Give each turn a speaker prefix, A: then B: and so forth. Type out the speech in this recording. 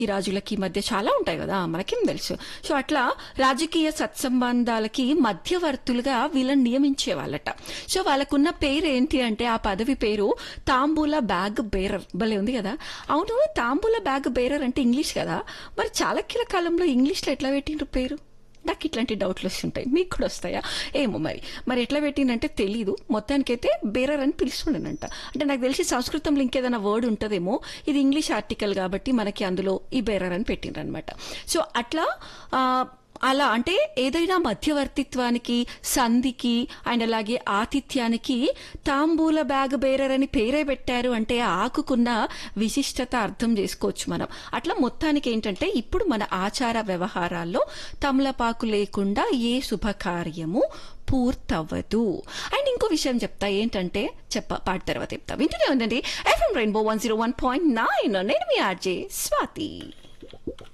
A: ఈ రాజులకి మధ్య చాలా ఉంటాయి కదా మనకేం తెలుసు సో అట్లా రాజకీయ సత్సంబంధాలకి మధ్యవర్తులుగా వీళ్ళని నియమించే వాళ్ళట సో వాళ్ళకున్న పేరు ఏంటి అంటే ఆ పదవి పేరు తాంబూల బ్యాగ్ బేరర్ భలే ఉంది కదా అవును తాంబూల బ్యాగ్ బేరర్ అంటే ఇంగ్లీష్ కదా మరి చాళక్యుల కాలంలో ఇంగ్లీష్లో ఎట్లా పెట్టిండ్రు పేరు నాకు ఇట్లాంటి డౌట్లు వస్తుంటాయి మీకు కూడా వస్తాయా ఏమో మరి మరి ఎట్లా పెట్టిందంటే తెలీదు మొత్తానికైతే బేరర్ అని పిలుస్తుండేనంట అంటే నాకు తెలిసి సంస్కృతంలో ఇంకేదైనా వర్డ్ ఉంటుందేమో ఇది ఇంగ్లీష్ ఆర్టికల్ కాబట్టి మనకి అందులో ఈ బేరర్ అని పెట్టిండ్రనమాట సో అట్లా ఆ, అలా అంటే ఏదైనా మధ్యవర్తిత్వానికి సంధికి అండ్ అలాగే ఆతిథ్యానికి తాంబూల బ్యాగ్ బేరర్ అని పేరే పెట్టారు అంటే ఆ ఆకుకున్న విశిష్టత అర్థం చేసుకోవచ్చు మనం అట్లా మొత్తానికి ఏంటంటే ఇప్పుడు మన ఆచార వ్యవహారాల్లో తమలపాకు లేకుండా ఏ శుభకార్యము పూర్తవ్వదు అండ్ ఇంకో విషయం చెప్తా ఏంటంటే చెప్ప పాట తర్వాత చెప్తా వింటూనే ఉండండి FM rainbow one zero one point nine నేను మీ ఆర్జే స్వాతి